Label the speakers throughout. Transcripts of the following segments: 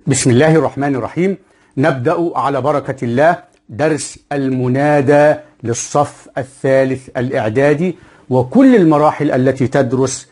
Speaker 1: بسم الله الرحمن الرحيم نبدأ على بركة الله درس المنادى للصف الثالث الإعدادي وكل المراحل التي تدرس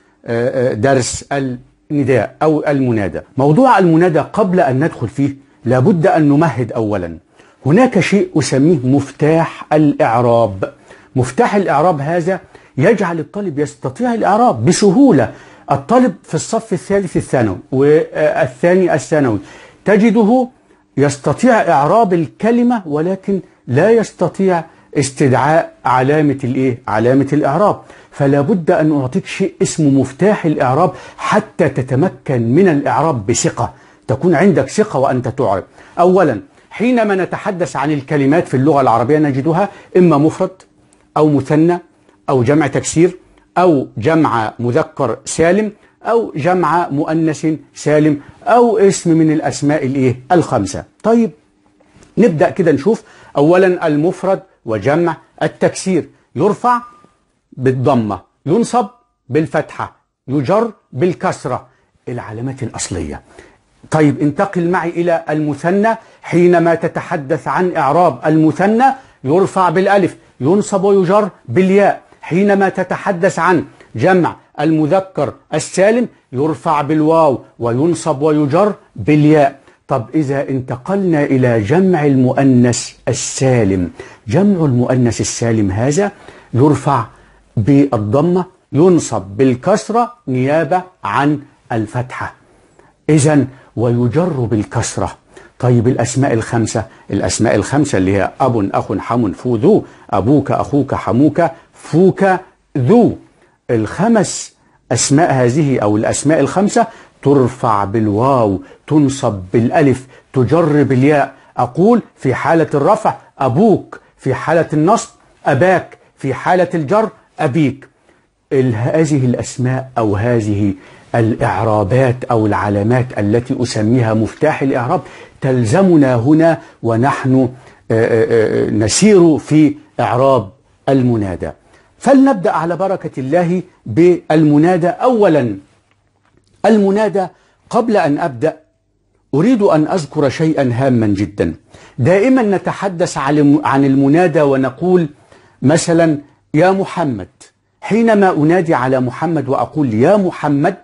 Speaker 1: درس النداء أو المنادى موضوع المنادى قبل أن ندخل فيه لابد أن نمهد أولا هناك شيء أسميه مفتاح الإعراب مفتاح الإعراب هذا يجعل الطالب يستطيع الإعراب بسهولة الطالب في الصف الثالث الثانوي والثاني الثانوي تجده يستطيع إعراب الكلمة ولكن لا يستطيع استدعاء علامة الايه؟ علامة الإعراب فلا بد أن أعطيك شيء اسمه مفتاح الإعراب حتى تتمكن من الإعراب بثقة تكون عندك ثقة وأنت تعرب أولا حينما نتحدث عن الكلمات في اللغة العربية نجدها إما مفرد أو مثنى أو جمع تكسير أو جمع مذكر سالم أو جمع مؤنث سالم أو اسم من الأسماء الإيه؟ الخمسة طيب نبدأ كده نشوف أولا المفرد وجمع التكسير يرفع بالضمة ينصب بالفتحة يجر بالكسرة العلامات الأصلية طيب انتقل معي إلى المثنى حينما تتحدث عن إعراب المثنى يرفع بالألف ينصب ويجر بالياء حينما تتحدث عن جمع المذكر السالم يرفع بالواو وينصب ويجر بالياء طب إذا انتقلنا إلى جمع المؤنث السالم جمع المؤنث السالم هذا يرفع بالضمة ينصب بالكسرة نيابة عن الفتحة إذا ويجر بالكسرة طيب الأسماء الخمسة الأسماء الخمسة اللي هي أب أخ حم فو ذو أبوك أخوك حموك فوك ذو الخمس أسماء هذه أو الأسماء الخمسة ترفع بالواو تنصب بالألف تجر بالياء أقول في حالة الرفع أبوك في حالة النصب أباك في حالة الجر أبيك هذه الأسماء أو هذه الإعرابات أو العلامات التي أسميها مفتاح الإعراب تلزمنا هنا ونحن نسير في إعراب المنادى فلنبدأ على بركة الله بالمنادى أولا المنادى قبل أن أبدأ أريد أن أذكر شيئا هاما جدا دائما نتحدث عن المنادى ونقول مثلا يا محمد حينما أنادي على محمد وأقول يا محمد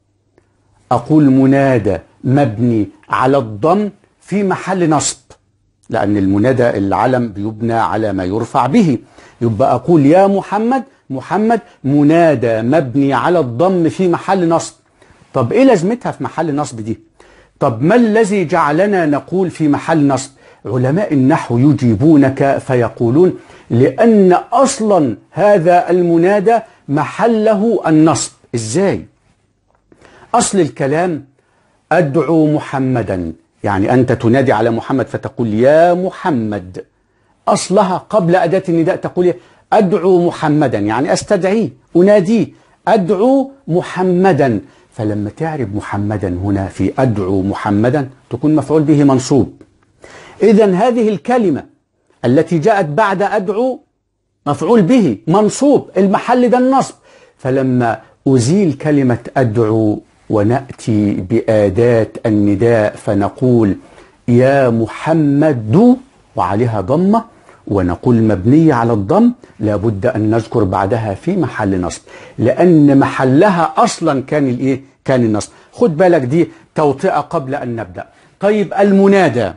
Speaker 1: أقول منادى مبني على الضم في محل نصب لأن المنادى العلم بيبنى على ما يرفع به يبقى أقول يا محمد محمد منادى مبني على الضم في محل نصب طب إيه لازمتها في محل نصب دي طب ما الذي جعلنا نقول في محل نصب علماء النحو يجيبونك فيقولون لأن أصلا هذا المنادى محله النصب إزاي أصل الكلام أدعو محمدا يعني أنت تنادي على محمد فتقول يا محمد أصلها قبل أداة النداء تقول أدعو محمدا يعني أستدعيه أناديه أدعو محمدا فلما تعرب محمدا هنا في أدعو محمدا تكون مفعول به منصوب إذا هذه الكلمة التي جاءت بعد أدعو مفعول به منصوب المحل ده النصب فلما أزيل كلمة أدعو ونأتي بآداة النداء فنقول يا محمد وعليها ضمة ونقول مبنية على الضم لابد أن نذكر بعدها في محل نصب لأن محلها أصلا كان الإيه؟ كان النصب خد بالك دي توطئة قبل أن نبدأ طيب المنادى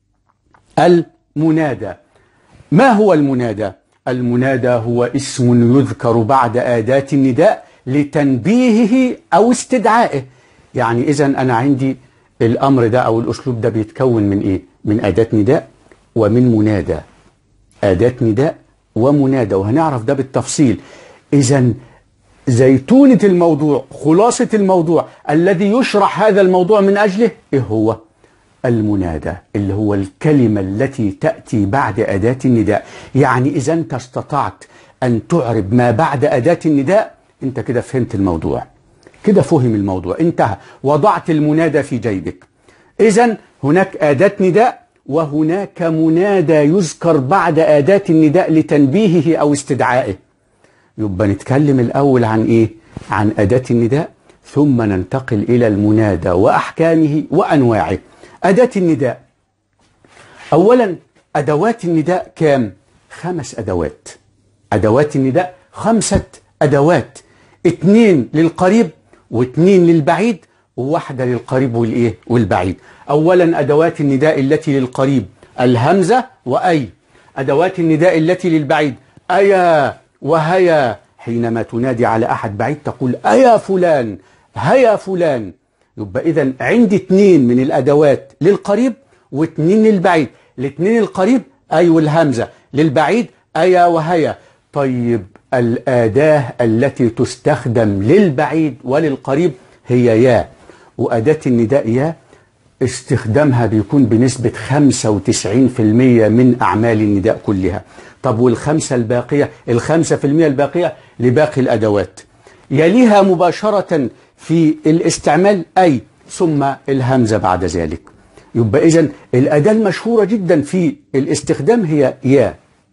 Speaker 1: المنادى ما هو المنادى المنادى هو اسم يذكر بعد آداة النداء لتنبيهه أو استدعائه يعني إذا أنا عندي الأمر ده أو الأسلوب ده بيتكون من إيه من أداة نداء ومن منادى أداة نداء ومنادى وهنعرف ده بالتفصيل إذا زيتونة الموضوع خلاصة الموضوع الذي يشرح هذا الموضوع من أجله إيه هو المنادى اللي هو الكلمة التي تأتي بعد أداة النداء يعني إذا أنت استطعت أن تعرب ما بعد أداة النداء أنت كده فهمت الموضوع كده فهم الموضوع انتهى وضعت المنادى في جيبك إذا هناك أداة نداء وهناك منادى يذكر بعد أداة النداء لتنبيهه أو استدعائه يبقى نتكلم الأول عن إيه؟ عن أداة النداء ثم ننتقل إلى المنادى وأحكامه وأنواعه أداة النداء أولا أدوات النداء كام؟ خمس أدوات أدوات النداء خمسة أدوات اتنين للقريب واتنين للبعيد وواحدة للقريب والإيه؟ والبعيد أولا أدوات النداء التي للقريب الهمزة وأي أدوات النداء التي للبعيد أيا وهيا حينما تنادي على أحد بعيد تقول أيا فلان هيا فلان يبقى إذا عندي اتنين من الأدوات للقريب واتنين للبعيد الاتنين القريب أي والهمزة للبعيد أيا وهيا طيب الأداة التي تستخدم للبعيد وللقريب هي يا وأداة النداء يا استخدامها بيكون بنسبة 95% من أعمال النداء كلها طب والخمسة الباقية الخمسة في المية الباقية لباقي الأدوات يليها مباشرة في الاستعمال أي ثم الهمزة بعد ذلك يبقى إذن الأداة المشهورة جدا في الاستخدام هي يا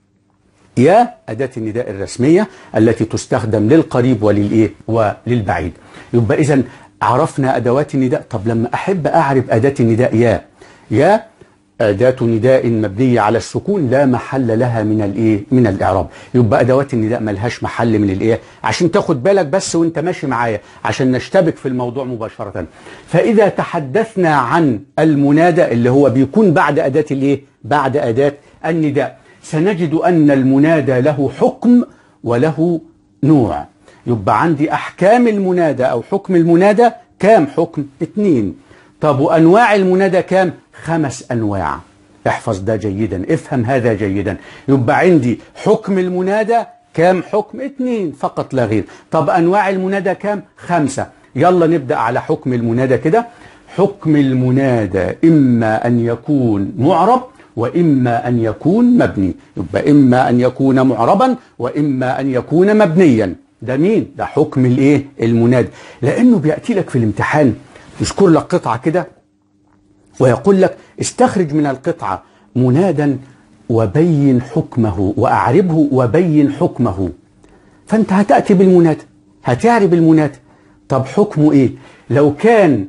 Speaker 1: يا أداة النداء الرسمية التي تستخدم للقريب وللإيه وللبعيد يبقى إذن عرفنا أدوات النداء طب لما أحب أعرف أداة النداء يا يا أداة نداء مبنية على السكون لا محل لها من الإيه من الإعراب يبقى أدوات النداء ملهاش محل من الإيه عشان تاخد بالك بس وانت ماشي معايا عشان نشتبك في الموضوع مباشرة فإذا تحدثنا عن المنادى اللي هو بيكون بعد أداة الإيه بعد أداة النداء سنجد أن المنادى له حكم وله نوع يبقى عندي أحكام المنادى أو حكم المنادى كام حكم اتنين طب وأنواع المنادى كام خمس أنواع احفظ ده جيدا افهم هذا جيدا يبقى عندي حكم المنادى كام حكم اتنين فقط لا غير طب أنواع المنادى كام خمسة يلا نبدأ على حكم المنادى كده حكم المنادى إما أن يكون معرب وإما أن يكون مبني يبقى إما أن يكون معربا وإما أن يكون مبنيا ده مين ده حكم الايه المنادى لانه بياتي لك في الامتحان يذكر لك قطعه كده ويقول لك استخرج من القطعه منادا وبين حكمه واعربه وبين حكمه فانت هتاتي بالمنادى هتعرب المنادى طب حكمه ايه لو كان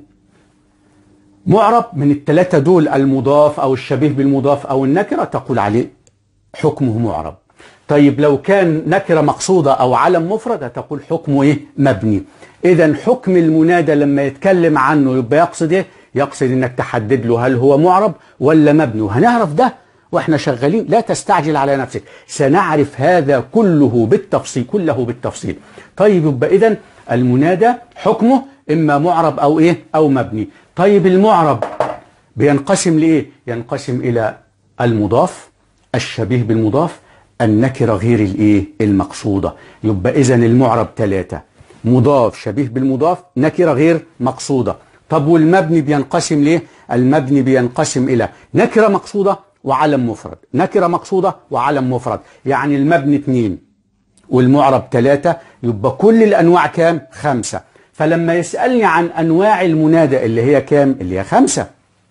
Speaker 1: معرب من الثلاثه دول المضاف او الشبيه بالمضاف او النكره تقول عليه حكمه معرب طيب لو كان نكرة مقصودة أو علم مفرد هتقول حكمه إيه؟ مبني إذا حكم المنادى لما يتكلم عنه يبقى يقصد إيه؟ يقصد إنك تحدد له هل هو معرب ولا مبني وهنعرف ده وإحنا شغالين لا تستعجل على نفسك سنعرف هذا كله بالتفصيل كله بالتفصيل طيب يبقى إذا المنادى حكمه إما معرب أو إيه أو مبني طيب المعرب بينقسم لإيه ينقسم إلى المضاف الشبيه بالمضاف النكرة غير الايه المقصودة يبقى اذا المعرب ثلاثة مضاف شبيه بالمضاف نكرة غير مقصودة طب والمبني بينقسم ليه المبني بينقسم الى نكرة مقصودة وعلم مفرد نكرة مقصودة وعلم مفرد يعني المبني اثنين والمعرب ثلاثة يبقى كل الانواع كام خمسة فلما يسألني عن انواع المنادى اللي هي كام اللي هي خمسة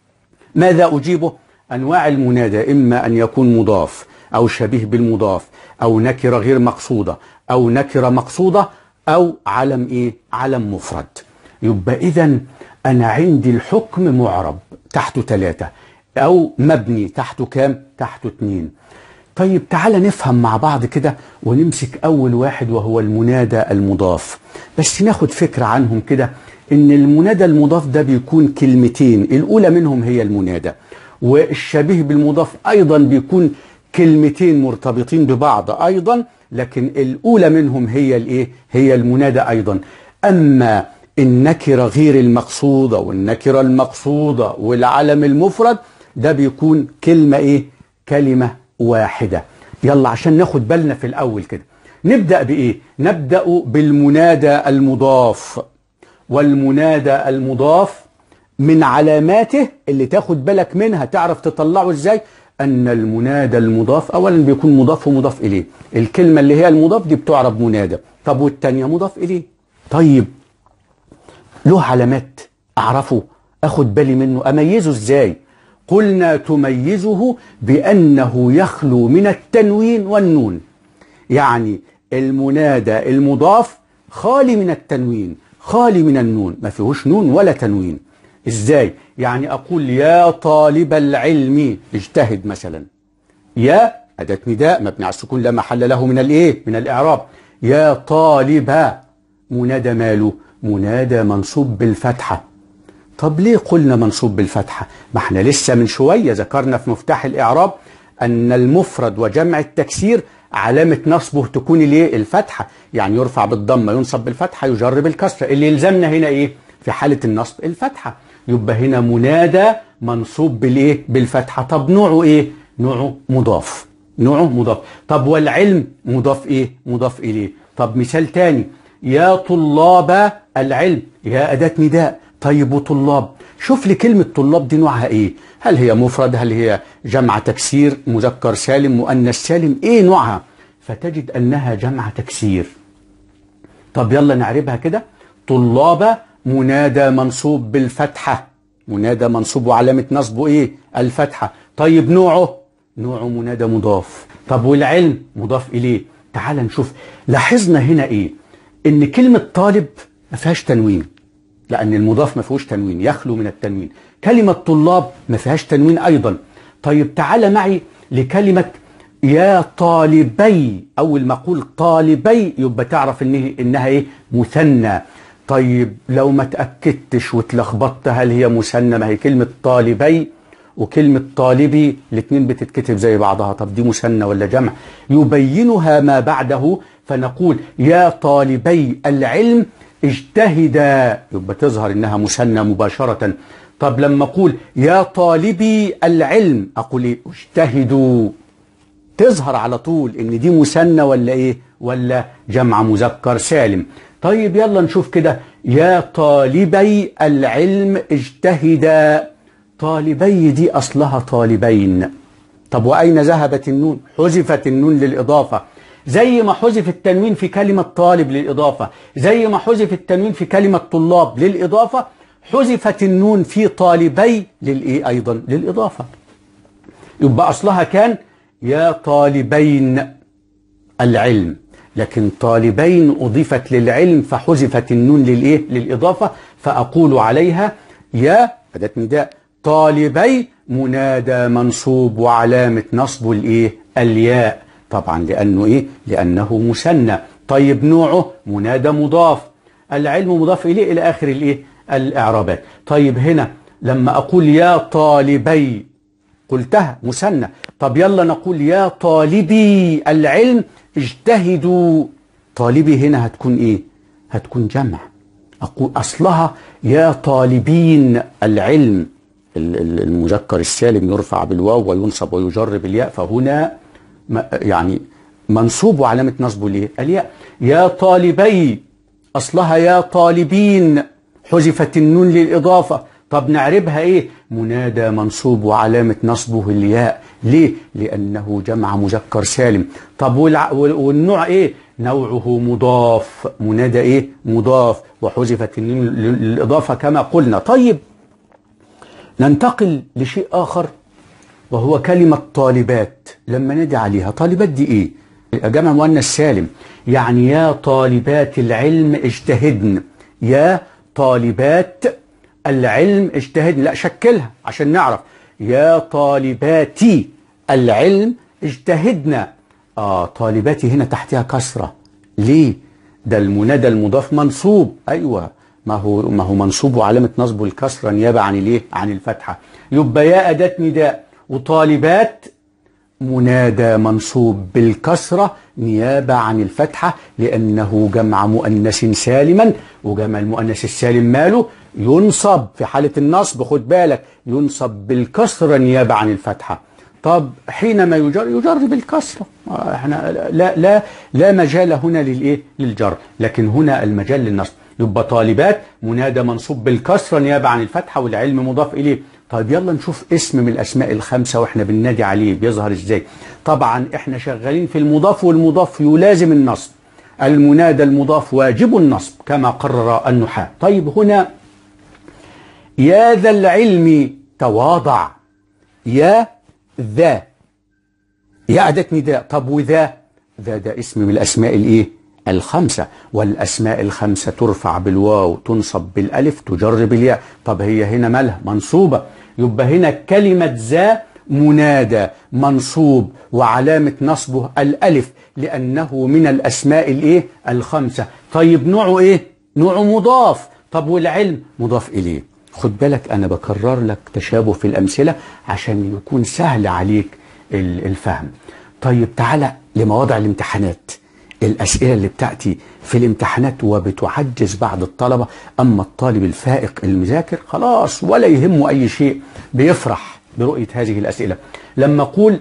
Speaker 1: ماذا اجيبه انواع المنادى اما ان يكون مضاف أو شبيه بالمضاف أو نكرة غير مقصودة أو نكرة مقصودة أو علم إيه؟ علم مفرد يبقى إذا أنا عندي الحكم معرب تحته ثلاثة أو مبني تحته كام؟ تحته اتنين طيب تعالى نفهم مع بعض كده ونمسك أول واحد وهو المنادى المضاف بس ناخد فكرة عنهم كده إن المنادى المضاف ده بيكون كلمتين الأولى منهم هي المنادى والشبيه بالمضاف أيضا بيكون كلمتين مرتبطين ببعض أيضا لكن الأولى منهم هي الإيه؟ هي المنادى أيضا أما النكرة غير المقصودة والنكرة المقصودة والعلم المفرد ده بيكون كلمة إيه؟ كلمة واحدة يلا عشان ناخد بالنا في الأول كده نبدأ بإيه؟ نبدأ بالمنادى المضاف والمنادى المضاف من علاماته اللي تاخد بالك منها تعرف تطلعه ازاي أن المنادى المضاف أولا بيكون مضاف ومضاف إليه الكلمة اللي هي المضاف دي بتعرب منادى طب والتانية مضاف إليه طيب له علامات أعرفه أخد بالي منه أميزه إزاي قلنا تميزه بأنه يخلو من التنوين والنون يعني المنادى المضاف خالي من التنوين خالي من النون ما فيهوش نون ولا تنوين ازاي يعني أقول يا طالب العلم اجتهد مثلا يا أداة نداء مبني على السكون لا محل له من الإيه من الإعراب يا طالب منادى ماله منادى منصوب بالفتحة طب ليه قلنا منصوب بالفتحة ما احنا لسه من شوية ذكرنا في مفتاح الإعراب أن المفرد وجمع التكسير علامة نصبه تكون الايه الفتحة يعني يرفع بالضمة ينصب بالفتحة يجر بالكسرة اللي يلزمنا هنا ايه في حالة النصب الفتحة يبقى هنا منادى منصوب بالايه بالفتحة طب نوعه ايه نوعه مضاف نوعه مضاف طب والعلم مضاف ايه مضاف اليه طب مثال تاني يا طلاب العلم يا أداة نداء طيب وطلاب شوف لي كلمة طلاب دي نوعها ايه هل هي مفرد هل هي جمع تكسير مذكر سالم مؤنث سالم ايه نوعها فتجد انها جمع تكسير طب يلا نعربها كده طلاب منادى منصوب بالفتحة منادى منصوب وعلامة نصبه ايه الفتحة طيب نوعه نوعه منادى مضاف طب والعلم مضاف اليه تعال نشوف لاحظنا هنا ايه ان كلمة طالب ما فيهاش تنوين لأن المضاف ما فيهوش تنوين يخلو من التنوين كلمة طلاب ما فيهاش تنوين أيضا طيب تعال معي لكلمة يا طالبي أول ما أقول طالبي يبقى تعرف إنه إنها إيه مثنى طيب لو ما تأكدتش واتلخبطت هل هي مثنى ما هي كلمة طالبي وكلمة طالبي الاثنين بتتكتب زي بعضها طب دي مثنى ولا جمع يبينها ما بعده فنقول يا طالبي العلم اجتهدا يبقى تظهر انها مثنى مباشرة طب لما اقول يا طالبي العلم اقول ايه اجتهدوا تظهر على طول ان دي مثنى ولا ايه ولا جمع مذكر سالم طيب يلا نشوف كده يا طالبي العلم اجتهدا طالبي دي اصلها طالبين طب واين ذهبت النون حذفت النون للاضافه زي ما حذف التنوين في كلمة طالب للإضافة زي ما حذف التنوين في كلمة طلاب للإضافة حذفت النون في طالبي للإيه أيضا للإضافة يبقى أصلها كان يا طالبين العلم لكن طالبين أضيفت للعلم فحذفت النون للإيه للإضافة فأقول عليها يا أداة نداء طالبي منادى منصوب وعلامة نصب الإيه الياء طبعا لأنه إيه لأنه مثنى طيب نوعه منادى مضاف العلم مضاف إليه إلى آخر الإيه الإعرابات طيب هنا لما أقول يا طالبي قلتها مثنى طب يلا نقول يا طالبي العلم اجتهدوا طالبي هنا هتكون إيه هتكون جمع أقول أصلها يا طالبين العلم المذكر السالم يرفع بالواو وينصب ويجر بالياء فهنا يعني منصوب وعلامة نصبه ليه الياء يا طالبي أصلها يا طالبين حذفت النون للإضافة طب نعربها إيه منادى منصوب وعلامة نصبه الياء ليه لأنه جمع مذكر سالم طب والنوع إيه نوعه مضاف منادى إيه مضاف وحذفت النون للإضافة كما قلنا طيب ننتقل لشيء آخر وهو كلمة طالبات لما ندي عليها طالبات دي ايه جمع مؤنث سالم يعني يا طالبات العلم اجتهدن يا طالبات العلم اجتهدن لا شكلها عشان نعرف يا طالباتي العلم اجتهدنا اه طالباتي هنا تحتها كسرة ليه ده المنادى المضاف منصوب ايوه ما هو ما هو منصوب وعلامه نصبه الكسره نيابه عن الايه عن الفتحه يبقى يا اداه نداء وطالبات منادى منصوب بالكسرة نيابة عن الفتحة لأنه جمع مؤنث سالما وجمع المؤنث السالم ماله ينصب في حالة النصب خد بالك ينصب بالكسرة نيابة عن الفتحة طب حينما يجر يجر بالكسرة احنا لا لا لا مجال هنا للايه للجر لكن هنا المجال للنصب يبقى طالبات منادى منصوب بالكسرة نيابة عن الفتحة والعلم مضاف إليه طيب يلا نشوف اسم من الأسماء الخمسة وإحنا بننادي عليه بيظهر إزاي طبعا إحنا شغالين في المضاف والمضاف يلازم النصب المنادى المضاف واجب النصب كما قرر النحاة طيب هنا يا ذا العلم تواضع يا ذا يا أداة نداء طب وذا ذا ده اسم من الأسماء الإيه الخمسة والأسماء الخمسة ترفع بالواو تنصب بالألف تجر بالياء طب هي هنا مالها منصوبة يبقى هنا كلمة ذا منادى منصوب وعلامة نصبه الألف لأنه من الأسماء الإيه الخمسة طيب نوعه إيه نوعه مضاف طب والعلم مضاف إليه خد بالك أنا بكرر لك تشابه في الأمثلة عشان يكون سهل عليك الفهم طيب تعالى لمواضع الامتحانات الأسئلة اللي بتأتي في الامتحانات وبتعجز بعض الطلبة أما الطالب الفائق المذاكر خلاص ولا يهمه أي شيء بيفرح برؤية هذه الأسئلة لما أقول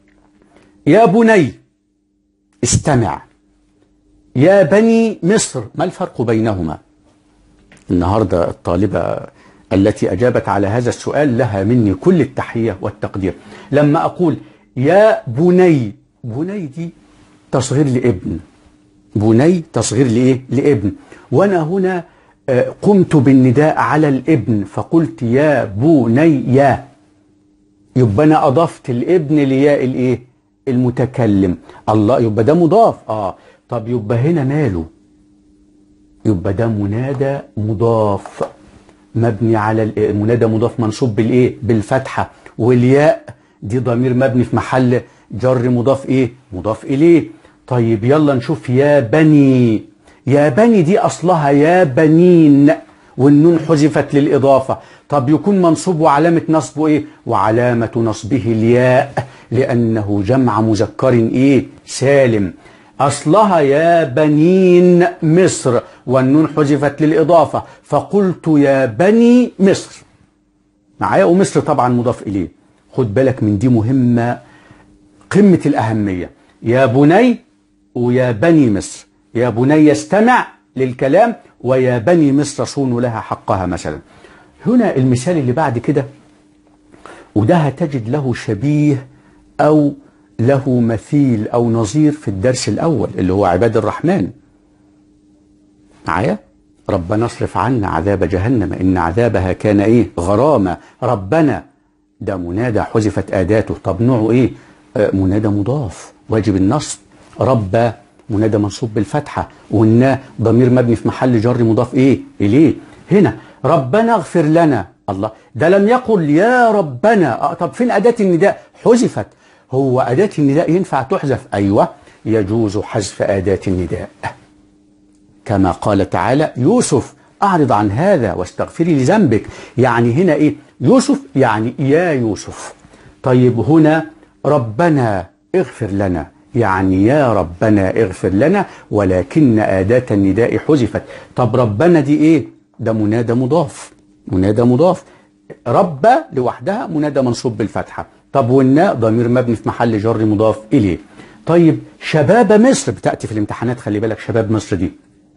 Speaker 1: يا بني استمع يا بني مصر ما الفرق بينهما النهاردة الطالبة التي أجابت على هذا السؤال لها مني كل التحية والتقدير لما أقول يا بني بني دي تصغير لابن بني تصغير لإيه؟ لابن وأنا هنا قمت بالنداء على الابن فقلت يا بني يا يبقى أنا أضفت الابن لياء الإيه؟ المتكلم الله يبقى ده مضاف آه طب يبقى هنا ماله يبقى ده منادى مضاف مبني على منادى مضاف منصوب بالايه بالفتحه والياء دي ضمير مبني في محل جر مضاف ايه مضاف اليه طيب يلا نشوف يا بني يا بني دي اصلها يا بنين والنون حذفت للاضافه طب يكون منصوب وعلامه نصبه ايه وعلامه نصبه الياء لانه جمع مذكر ايه سالم أصلها يا بنين مصر والنون حذفت للإضافة فقلت يا بني مصر معايا ومصر طبعا مضاف إليه خد بالك من دي مهمة قمة الأهمية يا بني ويا بني مصر يا بني يستمع للكلام ويا بني مصر صونوا لها حقها مثلا هنا المثال اللي بعد كده وده هتجد له شبيه أو له مثيل أو نظير في الدرس الأول اللي هو عباد الرحمن معايا ربنا اصرف عنا عذاب جهنم إن عذابها كان إيه غرامة ربنا ده منادى حذفت آداته طب نوعه إيه آه منادى مضاف واجب النصب رب منادى منصوب بالفتحة والنا ضمير مبني في محل جر مضاف إيه إليه هنا ربنا اغفر لنا الله ده لم يقل يا ربنا آه طب فين أداة النداء حذفت هو أداة النداء ينفع تحذف أيوة يجوز حذف أداة النداء كما قال تعالى يوسف أعرض عن هذا واستغفري لذنبك يعني هنا إيه يوسف يعني يا يوسف طيب هنا ربنا اغفر لنا يعني يا ربنا اغفر لنا ولكن أداة النداء حذفت طب ربنا دي إيه ده منادى مضاف منادى مضاف رب لوحدها منادى منصوب بالفتحة طب والناء ضمير مبني في محل جر مضاف إليه طيب شباب مصر بتأتي في الامتحانات خلي بالك شباب مصر دي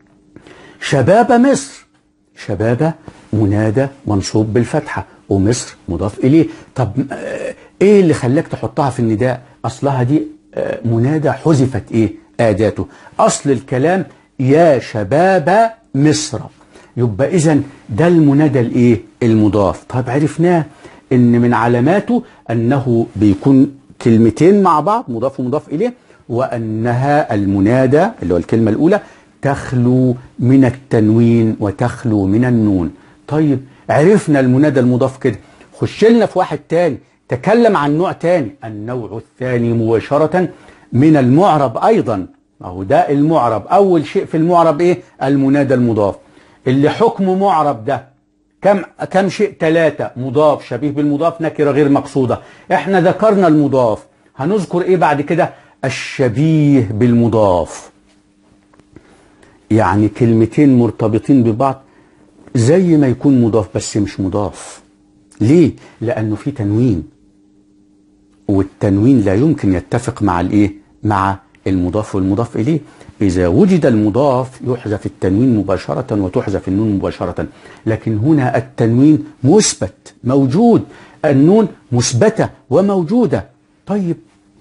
Speaker 1: شباب مصر شباب منادى منصوب بالفتحة ومصر مضاف إليه طب إيه اللي خلاك تحطها في النداء أصلها دي منادى حذفت إيه آداته أصل الكلام يا شباب مصر يبقى إذا ده المنادى الإيه المضاف طب عرفناه ان من علاماته انه بيكون كلمتين مع بعض مضاف ومضاف اليه وانها المنادى اللي هو الكلمه الاولى تخلو من التنوين وتخلو من النون طيب عرفنا المنادى المضاف كده خش لنا في واحد تاني تكلم عن نوع تاني النوع الثاني مباشره من المعرب ايضا اهو ده المعرب اول شيء في المعرب ايه المنادى المضاف اللي حكمه معرب ده كم كم شيء ثلاثة مضاف شبيه بالمضاف نكرة غير مقصودة احنا ذكرنا المضاف هنذكر ايه بعد كده الشبيه بالمضاف يعني كلمتين مرتبطين ببعض زي ما يكون مضاف بس مش مضاف ليه لانه في تنوين والتنوين لا يمكن يتفق مع الايه مع المضاف والمضاف اليه إذا وجد المضاف يحذف التنوين مباشرة وتحذف النون مباشرة لكن هنا التنوين مثبت موجود النون مثبتة وموجودة طيب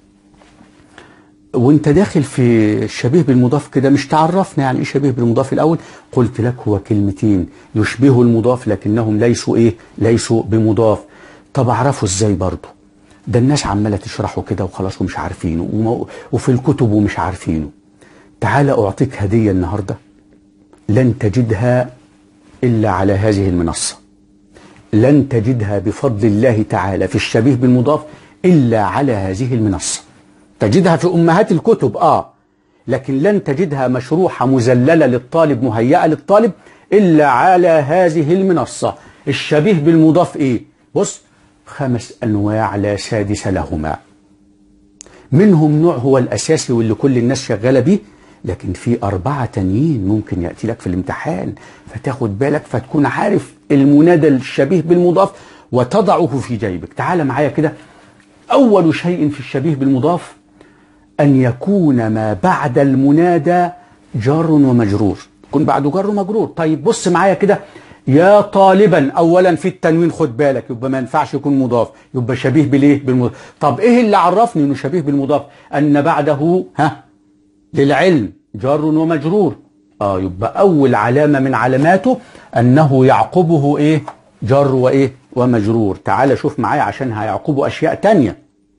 Speaker 1: وانت داخل في الشبيه بالمضاف كده مش تعرفنا يعني ايه شبيه بالمضاف الاول قلت لك هو كلمتين يشبهوا المضاف لكنهم ليسوا ايه ليسوا بمضاف طب اعرفه ازاي برضه ده الناس عماله تشرحه كده وخلاص ومش عارفينه وفي الكتب ومش عارفينه تعال أعطيك هدية النهاردة لن تجدها إلا على هذه المنصة لن تجدها بفضل الله تعالى في الشبيه بالمضاف إلا على هذه المنصة تجدها في أمهات الكتب آه لكن لن تجدها مشروحة مزللة للطالب مهيئة للطالب إلا على هذه المنصة الشبيه بالمضاف إيه بص خمس أنواع لا سادس لهما منهم نوع هو الأساسي واللي كل الناس شغالة بيه لكن في أربعة تانيين ممكن يأتي لك في الامتحان فتاخد بالك فتكون عارف المنادى الشبيه بالمضاف وتضعه في جيبك تعال معايا كده أول شيء في الشبيه بالمضاف أن يكون ما بعد المنادى جار ومجرور يكون بعده جار ومجرور طيب بص معايا كده يا طالبا اولا في التنوين خد بالك يبقى ما ينفعش يكون مضاف يبقى شبيه بالايه بالمضاف طب ايه اللي عرفني انه شبيه بالمضاف ان بعده ها للعلم جار ومجرور اه يبقى اول علامه من علاماته انه يعقبه ايه جر وايه ومجرور تعال شوف معايا عشان هيعقبه اشياء تانية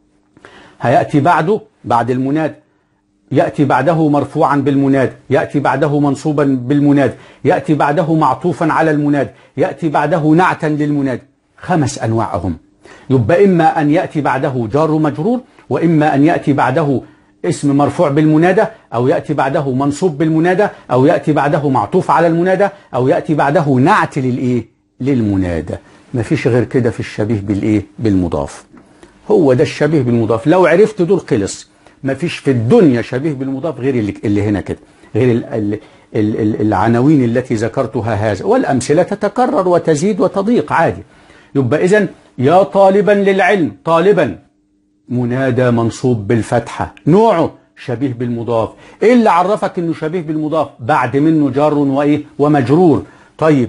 Speaker 1: هياتي بعده بعد المنادى يأتي بعده مرفوعا بالمناد يأتي بعده منصوبا بالمناد يأتي بعده معطوفا على المناد يأتي بعده نعتا للمناد خمس أنواع هم يبقى إما أن يأتي بعده جار مجرور وإما أن يأتي بعده اسم مرفوع بالمنادى أو يأتي بعده منصوب بالمنادى أو يأتي بعده معطوف على المنادى أو يأتي بعده نعت للإيه للمنادى مفيش غير كده في الشبيه بالإيه بالمضاف هو ده الشبيه بالمضاف لو عرفت دول خلص ما فيش في الدنيا شبيه بالمضاف غير اللي, اللي هنا كده غير ال ال ال العناوين التي ذكرتها هذا والأمثلة تتكرر وتزيد وتضيق عادي يبقى إذن يا طالبا للعلم طالبا منادى منصوب بالفتحة نوعه شبيه بالمضاف ايه اللي عرفك انه شبيه بالمضاف بعد منه جار وايه ومجرور طيب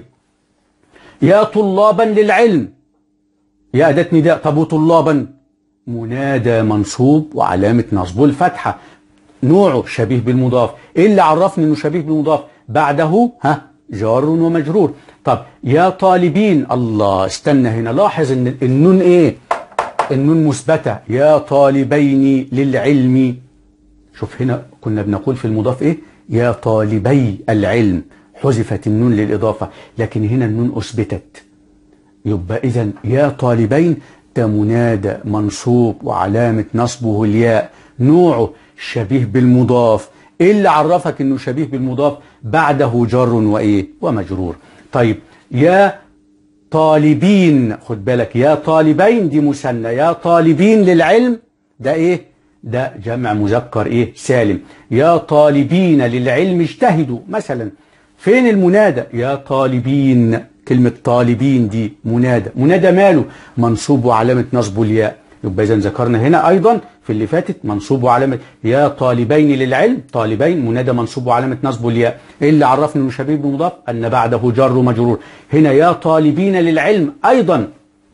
Speaker 1: يا طلابا للعلم يا أداة نداء طب وطلابا منادى منصوب وعلامة نصبه الفتحة نوعه شبيه بالمضاف ايه اللي عرفني انه شبيه بالمضاف بعده ها جار ومجرور طب يا طالبين الله استنى هنا لاحظ ان النون ايه النون مثبتة يا طالبين للعلم شوف هنا كنا بنقول في المضاف ايه يا طالبي العلم حذفت النون للإضافة لكن هنا النون أثبتت يبقى إذا يا طالبين ده منادى منصوب وعلامة نصبه الياء نوعه شبيه بالمضاف ايه اللي عرفك انه شبيه بالمضاف بعده جر وايه ومجرور طيب يا طالبين خد بالك يا طالبين دي مثنى يا طالبين للعلم ده ايه ده جمع مذكر ايه سالم يا طالبين للعلم اجتهدوا مثلا فين المنادى يا طالبين كلمة طالبين دي منادى منادى ماله منصوب وعلامة نصبه الياء يبقى إذا ذكرنا هنا أيضا في اللي فاتت منصوب وعلامة يا طالبين للعلم طالبين منادى منصوب وعلامة نصبه الياء إيه اللي عرفني إنه شبيه بمضاف أن بعده جر ومجرور هنا يا طالبين للعلم أيضا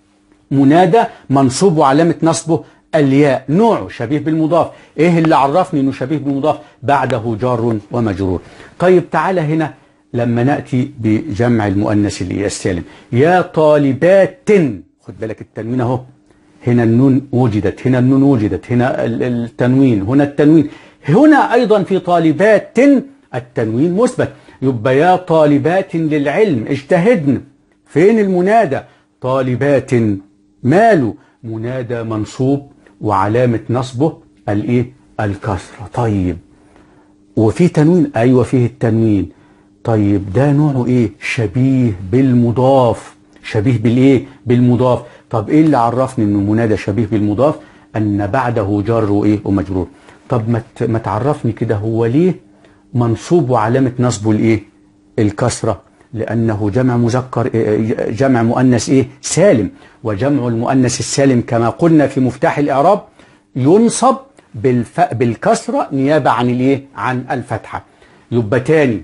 Speaker 1: منادى منصوب وعلامة نصبه الياء نوعه شبيه بالمضاف ايه اللي عرفني انه شبيه بالمضاف بعده جار ومجرور طيب تعالى هنا لما نأتي بجمع المؤنث اللي هي السالم يا طالبات خد بالك التنوين اهو هنا النون وجدت هنا النون وجدت هنا التنوين هنا التنوين هنا أيضا في طالبات التنوين مثبت يبقى يا طالبات للعلم اجتهدن فين المنادى طالبات ماله منادى منصوب وعلامة نصبه الايه الكسرة طيب وفي تنوين ايوه فيه التنوين طيب ده نوعه ايه شبيه بالمضاف شبيه بالايه بالمضاف طب ايه اللي عرفني انه منادى شبيه بالمضاف ان بعده جر وايه ومجرور طب ما ما تعرفني كده هو ليه منصوب وعلامه نصبه الايه الكسره لانه جمع مذكر جمع مؤنث ايه سالم وجمع المؤنث السالم كما قلنا في مفتاح الاعراب ينصب بالف... بالكسره نيابه عن الايه عن الفتحه يبقى تاني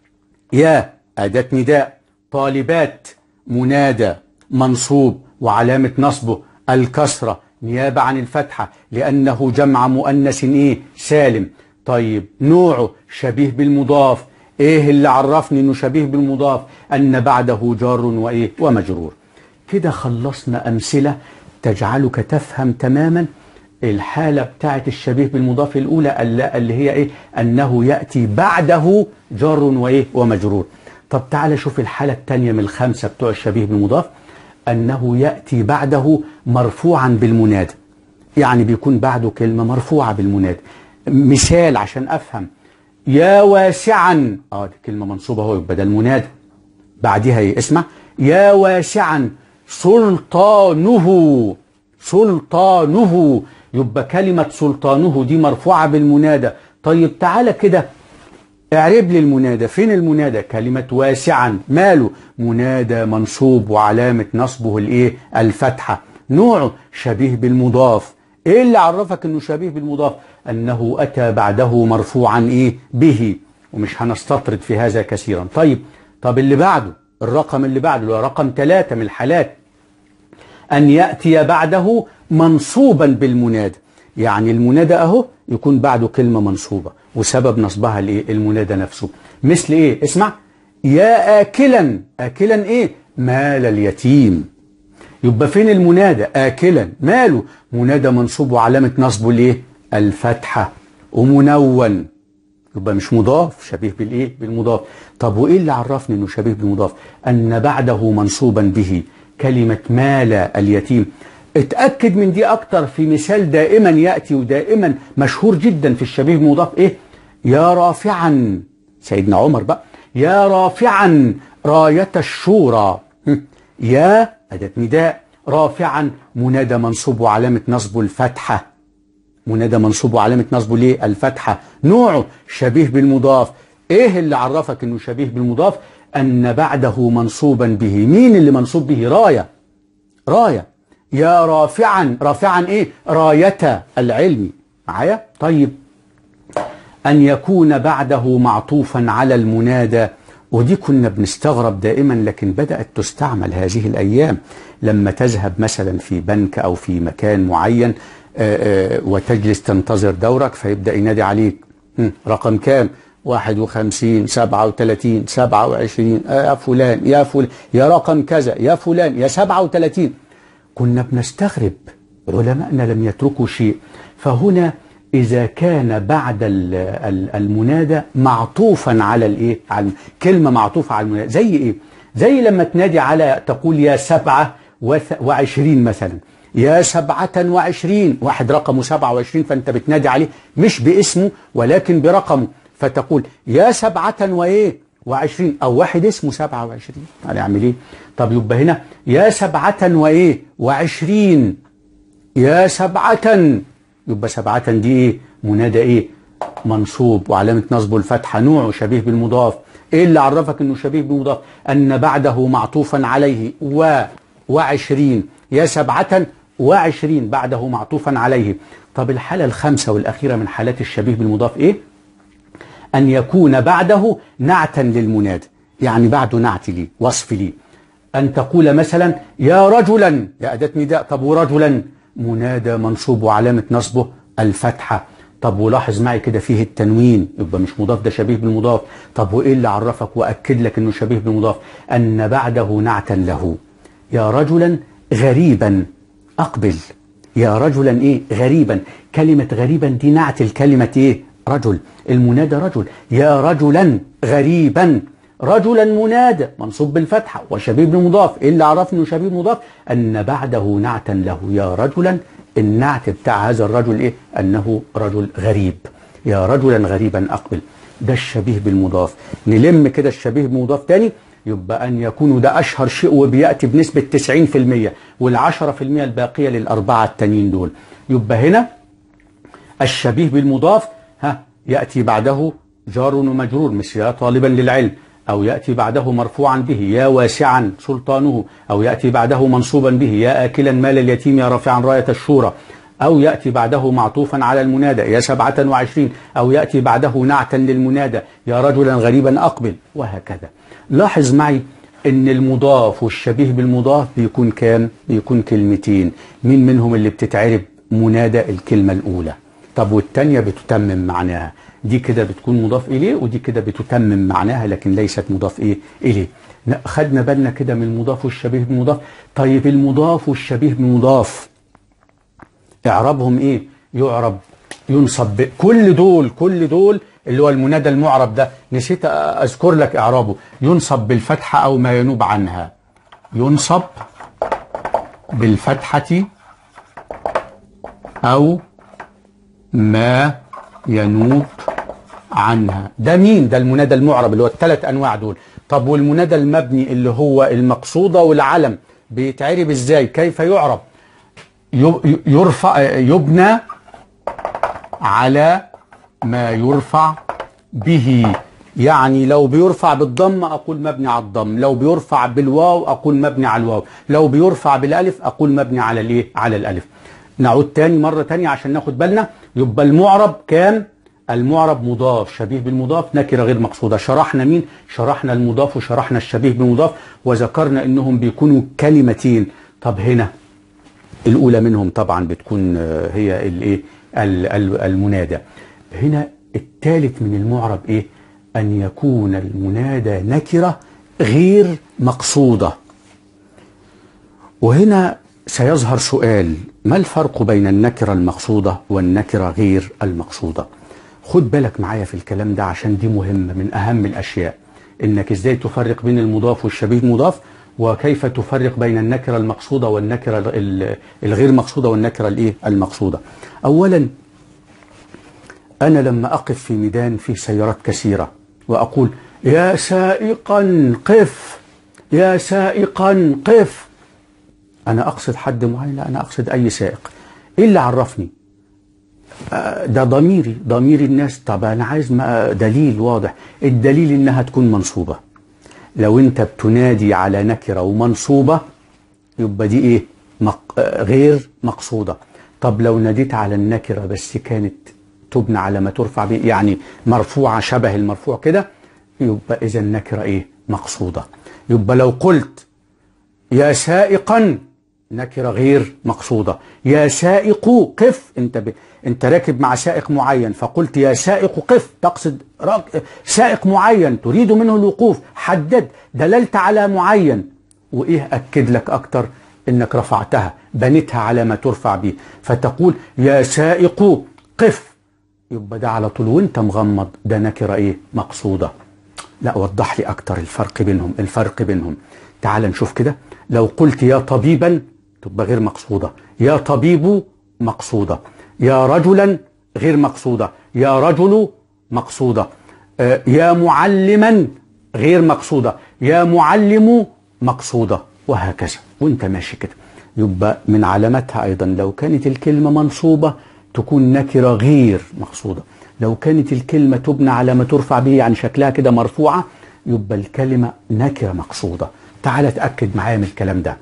Speaker 1: يا أداة نداء طالبات منادى منصوب وعلامة نصبه الكسرة نيابة عن الفتحة لأنه جمع مؤنث إيه سالم طيب نوعه شبيه بالمضاف إيه اللي عرفني إنه شبيه بالمضاف أن بعده جار وإيه ومجرور كده خلصنا أمثلة تجعلك تفهم تماما الحالة بتاعت الشبيه بالمضاف الأولى اللي هي إيه أنه يأتي بعده جار وإيه ومجرور طب تعالى شوف الحالة الثانية من الخمسة بتوع الشبيه بالمضاف أنه يأتي بعده مرفوعا بالمنادى يعني بيكون بعده كلمة مرفوعة بالمنادى مثال عشان أفهم يا واسعا اه دي كلمة منصوبة اهو يبقى ده المنادى بعدها ايه اسمع يا واسعا سلطانه سلطانه يبقى كلمة سلطانه دي مرفوعة بالمنادى طيب تعالى كده اعرب لي المنادى فين المنادى كلمة واسعا ماله منادى منصوب وعلامة نصبه الايه الفتحة نوعه شبيه بالمضاف ايه اللي عرفك انه شبيه بالمضاف انه اتى بعده مرفوعا ايه به ومش هنستطرد في هذا كثيرا طيب طب اللي بعده الرقم اللي بعده اللي هو رقم ثلاثة من الحالات أن يأتي بعده منصوبا بالمنادى يعني المنادى أهو يكون بعده كلمة منصوبة وسبب نصبها الإيه؟ المنادى نفسه مثل إيه اسمع يا آكلا آكلا إيه مال اليتيم يبقى فين المنادى آكلا ماله منادى منصوب وعلامة نصبه الإيه الفتحة ومنون يبقى مش مضاف شبيه بالايه بالمضاف طب وايه اللي عرفني انه شبيه بالمضاف ان بعده منصوبا به كلمة مال اليتيم اتأكد من دي اكتر في مثال دائما يأتي ودائما مشهور جدا في الشبيه بالمضاف ايه يا رافعا سيدنا عمر بقى يا رافعا راية الشورى يا أداة نداء رافعا منادى منصوب وعلامة نصبه الفتحة منادى منصوب وعلامة نصبه ليه الفتحة نوعه شبيه بالمضاف ايه اللي عرفك انه شبيه بالمضاف ان بعده منصوبا به مين اللي منصوب به راية راية يا رافعا رافعا ايه راية العلم معايا طيب ان يكون بعده معطوفا على المنادى ودي كنا بنستغرب دائما لكن بدأت تستعمل هذه الأيام لما تذهب مثلا في بنك أو في مكان معين آآ آآ وتجلس تنتظر دورك فيبدأ ينادي عليك رقم كام 51 37 27 يا فلان يا فلان يا رقم كذا يا فلان يا 37 كنا بنستغرب علماءنا لم يتركوا شيء فهنا إذا كان بعد المنادى معطوفا على الإيه؟ على كلمة معطوفة على المنادى زي إيه؟ زي لما تنادي على تقول يا سبعة وعشرين مثلا يا سبعة وعشرين واحد رقمه سبعة وعشرين فأنت بتنادي عليه مش باسمه ولكن برقمه فتقول يا سبعة وإيه وعشرين أو واحد اسمه سبعة وعشرين هنعمل إيه طب يبقى هنا يا سبعة وإيه وعشرين يا سبعة يبقى سبعة دي إيه منادى إيه منصوب وعلامة نصبه الفتحة نوعه شبيه بالمضاف إيه اللي عرفك إنه شبيه بالمضاف أن بعده معطوفا عليه و وعشرين يا سبعة وعشرين بعده معطوفا عليه طب الحالة الخامسة والأخيرة من حالات الشبيه بالمضاف إيه أن يكون بعده نعتا للمنادى يعني بعده نعت لي وصف لي أن تقول مثلا يا رجلا يا أداة نداء طب ورجلا منادى منصوب وعلامة نصبه الفتحة طب ولاحظ معي كده فيه التنوين يبقى مش مضاف ده شبيه بالمضاف طب وإيه اللي عرفك وأكد لك أنه شبيه بالمضاف أن بعده نعتا له يا رجلا غريبا أقبل يا رجلا إيه غريبا كلمة غريبا دي نعت الكلمة إيه رجل المنادى رجل يا رجلا غريبا رجلا منادى منصوب بالفتحة وشبيه بالمضاف إيه اللي عرفني انه شبيه بالمضاف أن بعده نعتا له يا رجلا النعت بتاع هذا الرجل إيه أنه رجل غريب يا رجلا غريبا أقبل ده الشبيه بالمضاف نلم كده الشبيه بالمضاف تاني يبقى أن يكون ده أشهر شيء وبيأتي بنسبة 90% والعشرة في المية الباقية للأربعة التانيين دول يبقى هنا الشبيه بالمضاف ها يأتي بعده جار ومجرور مثل يا طالبا للعلم أو يأتي بعده مرفوعا به يا واسعا سلطانه أو يأتي بعده منصوبا به يا آكلا مال اليتيم يا رافعا راية الشورى أو يأتي بعده معطوفا على المنادى يا سبعة وعشرين أو يأتي بعده نعتا للمنادى يا رجلا غريبا أقبل وهكذا لاحظ معي ان المضاف والشبيه بالمضاف بيكون كام بيكون كلمتين مين منهم اللي بتتعرب منادى الكلمة الأولى طب والتانية بتتمم معناها دي كده بتكون مضاف إليه ودي كده بتتمم معناها لكن ليست مضاف إيه إليه خدنا بالنا كده من المضاف والشبيه بالمضاف طيب المضاف والشبيه بالمضاف اعرابهم ايه يعرب ينصب ب- كل دول كل دول اللي هو المنادى المعرب ده نسيت اذكر لك اعرابه ينصب بالفتحه او ما ينوب عنها ينصب بالفتحه او ما ينوب عنها ده مين ده المنادى المعرب اللي هو الثلاث انواع دول طب والمنادى المبني اللي هو المقصوده والعلم بيتعرب ازاي كيف يعرب ي- يرفع يبنى على ما يرفع به يعني لو بيرفع بالضم اقول مبني على الضم لو بيرفع بالواو اقول مبني على الواو لو بيرفع بالالف اقول مبني على الايه على الالف نعود تاني مره تانية عشان ناخد بالنا يبقى المعرب كام المعرب مضاف شبيه بالمضاف نكره غير مقصوده شرحنا مين شرحنا المضاف وشرحنا الشبيه بالمضاف وذكرنا انهم بيكونوا كلمتين طب هنا الاولى منهم طبعا بتكون آه، هي الايه ال- ال- المنادى هنا الثالث من المعرب ايه ان يكون المنادى نكره غير مقصوده وهنا سيظهر سؤال ما الفرق بين النكره المقصوده والنكره غير المقصوده خد بالك معايا في الكلام ده عشان دي مهمه من اهم الاشياء انك ازاي تفرق بين المضاف والشبيه المضاف وكيف تفرق بين النكره المقصوده والنكره ال- ال- الغير مقصوده والنكره الايه المقصوده اولا أنا لما أقف في ميدان فيه سيارات كثيرة وأقول يا سائقا قف يا سائقا قف أنا أقصد حد معين لا أنا أقصد أي سائق إيه اللي عرفني آه، ده ضميري ضمير الناس طب أنا عايز ما- دليل واضح الدليل إنها تكون منصوبة لو أنت بتنادي على نكرة ومنصوبة يبقى دي ايه مق... آه، غير مقصودة طب لو ناديت على النكرة بس كانت تبنى على ما ترفع به يعني مرفوعة شبه المرفوع كده يبقى إذا النكرة ايه مقصودة يبقى لو قلت يا سائقا نكرة غير مقصودة يا سائق قف انت ب... انت راكب مع سائق معين فقلت يا سائق قف تقصد راك... سائق معين تريد منه الوقوف حدد دللت على معين وايه اكد لك اكتر انك رفعتها بنيتها على ما ترفع به فتقول يا سائق قف يبقى ده على طول وانت مغمض ده نكرة ايه مقصودة لا وضح لي اكتر الفرق بينهم الفرق بينهم تعال نشوف كده لو قلت يا طبيبا تبقى غير مقصودة يا طبيب مقصودة يا رجلا غير مقصودة يا رجل مقصودة آه، يا معلما غير مقصودة يا معلم مقصودة وهكذا وانت ماشي كده يبقى من علاماتها ايضا لو كانت الكلمة منصوبة تكون نكرة غير مقصودة لو كانت الكلمة تبنى على ما ترفع به يعني شكلها كده مرفوعة يبقى الكلمة نكرة مقصودة تعال تأكد معايا من الكلام ده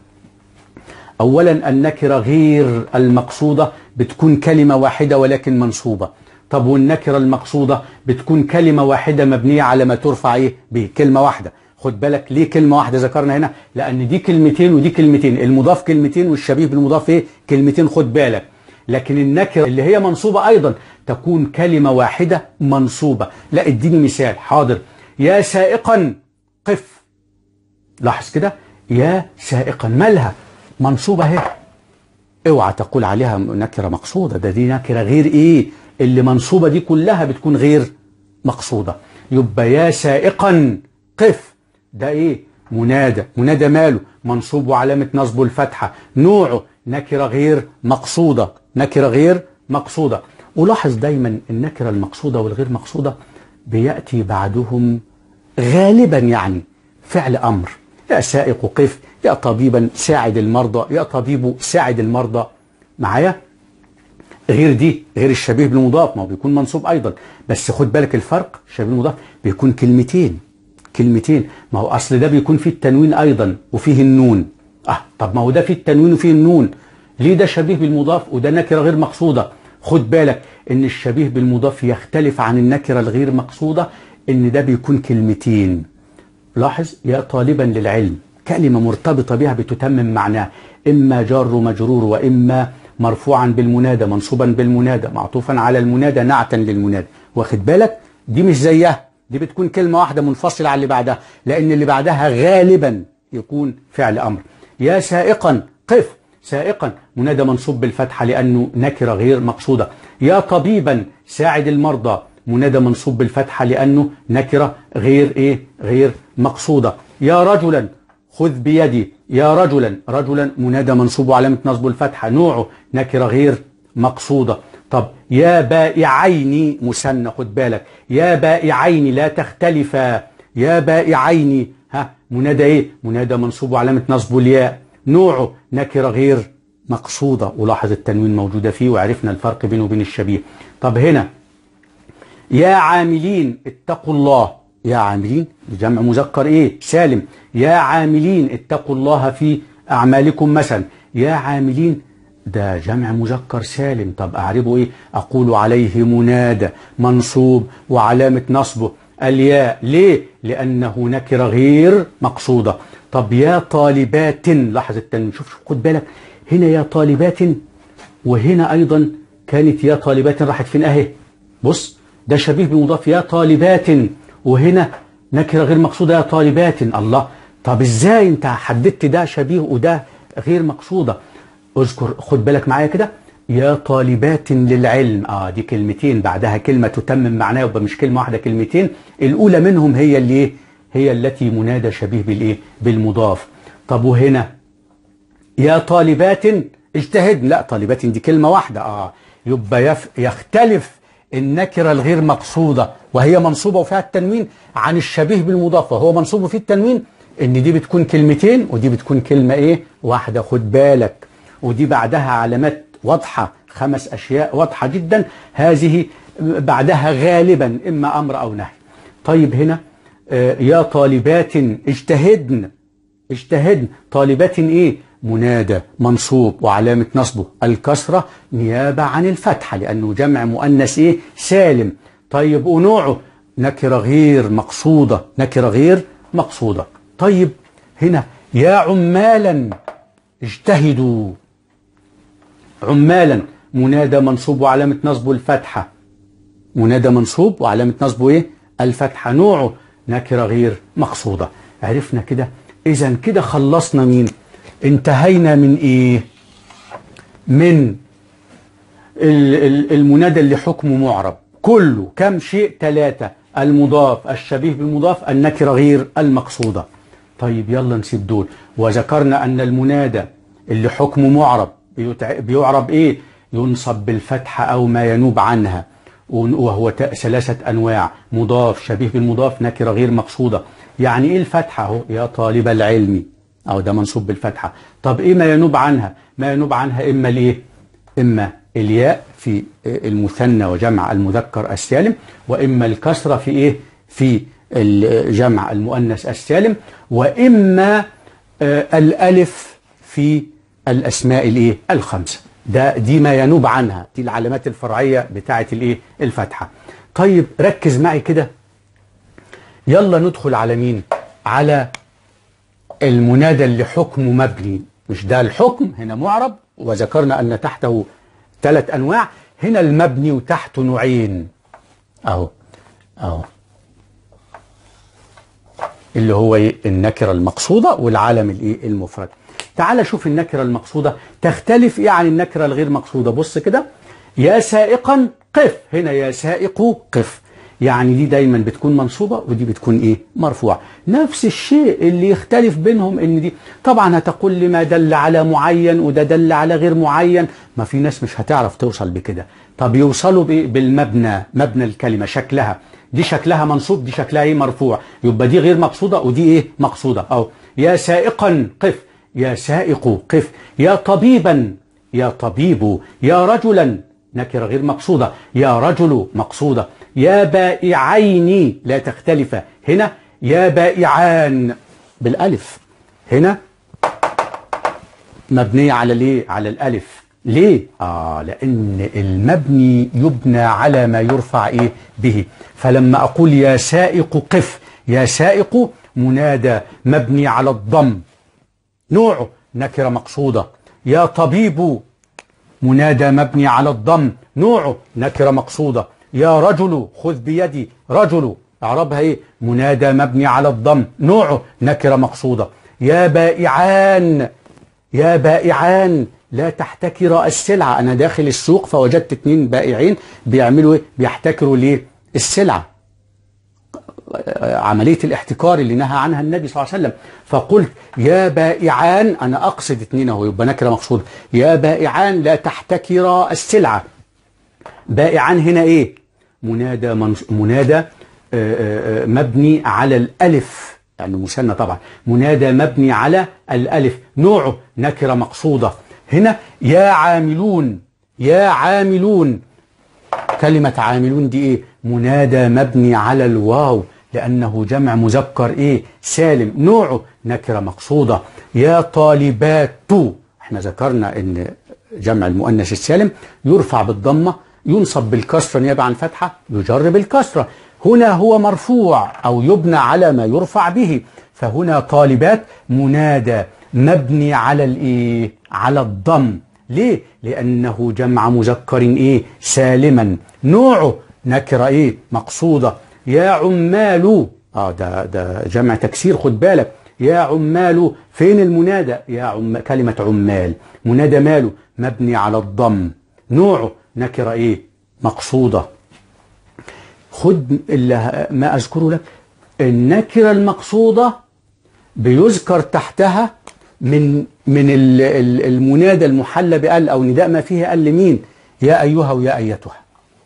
Speaker 1: أولا النكرة غير المقصودة بتكون كلمة واحدة ولكن منصوبة طب والنكرة المقصودة بتكون كلمة واحدة مبنية على ما ترفع إيه به كلمة واحدة خد بالك ليه كلمة واحدة ذكرنا هنا لأن دي كلمتين ودي كلمتين المضاف كلمتين والشبيه بالمضاف إيه كلمتين خد بالك لكن النكرة اللي هي منصوبة أيضا تكون كلمة واحدة منصوبة لا اديني مثال حاضر يا سائقا قف لاحظ كده يا سائقا مالها منصوبة اهي اوعى تقول عليها نكرة مقصودة ده دي نكرة غير ايه اللي منصوبة دي كلها بتكون غير مقصودة يبقى يا سائقا قف ده ايه منادى منادى ماله منصوب وعلامة نصبه الفتحة نوعه نكرة غير مقصودة نكرة غير مقصودة ولاحظ دايما النكرة المقصودة والغير مقصودة بيأتي بعدهم غالبا يعني فعل أمر يا سائق قف يا طبيبا ساعد المرضى يا طبيب ساعد المرضى معايا غير دي غير الشبيه بالمضاف ما هو بيكون منصوب ايضا بس خد بالك الفرق الشبيه بالمضاف بيكون كلمتين كلمتين ما هو اصل ده بيكون فيه التنوين ايضا وفيه النون اه طب ما هو ده فيه التنوين وفيه النون ليه ده شبيه بالمضاف وده نكره غير مقصوده خد بالك ان الشبيه بالمضاف يختلف عن النكره الغير مقصوده ان ده بيكون كلمتين لاحظ يا طالبا للعلم كلمة مرتبطة بها بتتمم معناها إما جار ومجرور وإما مرفوعا بالمنادى منصوبا بالمنادى معطوفا على المنادى نعتا للمنادى واخد بالك دي مش زيها دي بتكون كلمة واحدة منفصلة عن اللي بعدها لأن اللي بعدها غالبا يكون فعل أمر يا سائقا قف سائقا منادى منصوب بالفتحة لأنه نكرة غير مقصودة يا طبيبا ساعد المرضى منادى منصوب بالفتحة لأنه نكرة غير إيه غير مقصودة يا رجلا خذ بيدي يا رجلا رجلا منادى منصوب وعلامة نصبه الفتحة نوعه نكرة غير مقصودة طب يا بائعين مثنى خد بالك يا بائعين لا تختلفا يا بائعين ها منادى ايه منادى منصوب وعلامة نصبه الياء نوعه نكرة غير مقصودة ولاحظ التنوين موجودة فيه وعرفنا الفرق بينه وبين الشبيه طب هنا يا عاملين اتقوا الله يا عاملين جمع مذكر ايه سالم يا عاملين اتقوا الله في اعمالكم مثلا يا عاملين ده جمع مذكر سالم طب اعربه ايه اقول عليه منادى منصوب وعلامة نصبه الياء ليه لانه نكرة غير مقصودة طب يا طالبات لاحظ التنوين شوف خد بالك هنا يا طالبات وهنا ايضا كانت يا طالبات راحت فين اهي بص ده شبيه بمضاف يا طالبات وهنا نكرة غير مقصودة يا طالبات الله طب ازاي انت حددت ده شبيه وده غير مقصودة اذكر خد بالك معايا كده يا طالبات للعلم اه دي كلمتين بعدها كلمة تتمم معناه يبقى مش كلمة واحدة كلمتين الاولى منهم هي اللي ايه هي التي منادى شبيه بالايه بالمضاف طب وهنا يا طالبات اجتهد لا طالبات دي كلمة واحدة اه يبقى يف يختلف النكرة الغير مقصودة وهي منصوبة وفيها التنوين عن الشبيه بالمضاف وهو منصوب فيه التنوين ان دي بتكون كلمتين ودي بتكون كلمة ايه واحدة خد بالك ودي بعدها علامات واضحة خمس اشياء واضحة جدا هذه بعدها غالبا اما امر او نهي طيب هنا آه يا طالبات اجتهدن اجتهدن طالبات ايه منادى منصوب وعلامة نصبه الكسرة نيابة عن الفتحة لأنه جمع مؤنث إيه سالم طيب ونوعه نكرة غير مقصودة نكرة غير مقصودة طيب هنا يا عمالا اجتهدوا عمالا منادى منصوب وعلامة نصبه الفتحة منادى منصوب وعلامة نصبه إيه الفتحة نوعه نكرة غير مقصودة عرفنا كده إذا كده خلصنا مين انتهينا من ايه من المنادى اللي حكمه معرب كله كم شيء ثلاثة المضاف الشبيه بالمضاف النكرة غير المقصودة طيب يلا نسيب دول وذكرنا أن المنادى اللي حكمه معرب بيعرب إيه ينصب بالفتحة أو ما ينوب عنها وهو ثلاثة أنواع مضاف شبيه بالمضاف نكرة غير مقصودة يعني إيه الفتحة اهو يا طالب العلم أو ده منصوب بالفتحة طب إيه ما ينوب عنها ما ينوب عنها إما الإيه إما الياء في المثنى وجمع المذكر السالم وإما الكسرة في إيه في الجمع المؤنث السالم وإما الألف في الأسماء الإيه الخمسة ده دي ما ينوب عنها دي العلامات الفرعية بتاعة الإيه الفتحة طيب ركز معي كده يلا ندخل على مين على المنادى اللي حكمه مبني مش ده الحكم هنا معرب وذكرنا أن تحته ثلاث أنواع هنا المبني وتحته نوعين أهو أهو اللي هو النكرة المقصودة والعالم الايه المفرد تعال شوف النكرة المقصودة تختلف ايه عن النكرة الغير مقصودة بص كده يا سائقا قف هنا يا سائق قف يعني دي دايما بتكون منصوبة ودي بتكون ايه مرفوعة نفس الشيء اللي يختلف بينهم ان دي طبعا هتقول لما دل على معين وده دل على غير معين ما في ناس مش هتعرف توصل بكده طب يوصلوا بايه بالمبنى مبنى الكلمة شكلها دي شكلها منصوب دي شكلها ايه مرفوع يبقى دي غير مقصودة ودي ايه مقصودة او يا سائقا قف يا سائق قف يا طبيبا يا طبيب يا رجلا نكرة غير مقصودة يا رجل مقصودة يا بائعين لا تختلف هنا يا بائعان بالالف هنا مبنية على ليه على الالف ليه اه لان المبني يبنى على ما يرفع ايه به فلما اقول يا سائق قف يا سائق منادى مبني على الضم نوعه نكرة مقصودة يا طبيب منادى مبني على الضم نوعه نكرة مقصودة يا رجل خذ بيدي رجل اعربها ايه منادى مبني على الضم نوعه نكرة مقصودة يا بائعان يا بائعان لا تحتكر السلعة أنا داخل السوق فوجدت اتنين بائعين بيعملوا إيه؟ بيحتكروا ليه السلعة عملية الاحتكار اللي نهى عنها النبي صلى الله عليه وسلم فقلت يا بائعان أنا أقصد اتنين أهو يبقى نكرة مقصود يا بائعان لا تحتكر السلعة بائعان هنا إيه منادى منص... منادى آآ آآ مبني على الألف يعني مثنى طبعا منادى مبني على الألف نوعه نكرة مقصودة هنا يا عاملون يا عاملون كلمة عاملون دي ايه منادى مبني على الواو لأنه جمع مذكر ايه سالم نوعه نكرة مقصودة يا طالبات احنا ذكرنا ان جمع المؤنث السالم يرفع بالضمة ينصب بالكسرة نيابة عن فتحة يجر بالكسرة هنا هو مرفوع أو يبنى على ما يرفع به فهنا طالبات منادى مبني على الايه على الضم ليه لانه جمع مذكر ايه سالما نوعه نكره ايه مقصوده يا عمال اه ده ده جمع تكسير خد بالك يا عمال فين المنادى يا عم كلمه عمال منادى ماله مبني على الضم نوعه نكره ايه مقصوده خد اللي ما اذكره لك النكره المقصوده بيذكر تحتها من من المنادى المحلى بال او نداء ما فيه ال لمين يا ايها ويا ايتها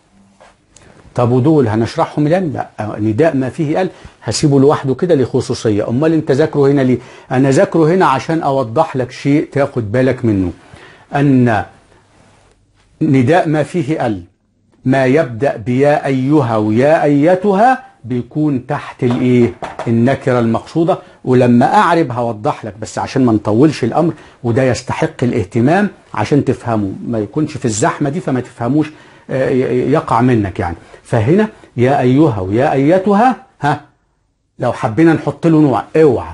Speaker 1: طب ودول هنشرحهم الان لا نداء ما فيه ال هسيبه لوحده كده لخصوصيه امال انت ذاكره هنا ليه انا ذاكره هنا عشان اوضح لك شيء تاخد بالك منه ان نداء ما فيه ال ما يبدا بيا ايها ويا ايتها بيكون تحت الايه النكره المقصوده ولما اعرب هوضح لك بس عشان ما نطولش الامر وده يستحق الاهتمام عشان تفهمه ما يكونش في الزحمه دي فما تفهموش يقع منك يعني فهنا يا ايها ويا ايتها ها لو حبينا نحط له نوع اوعى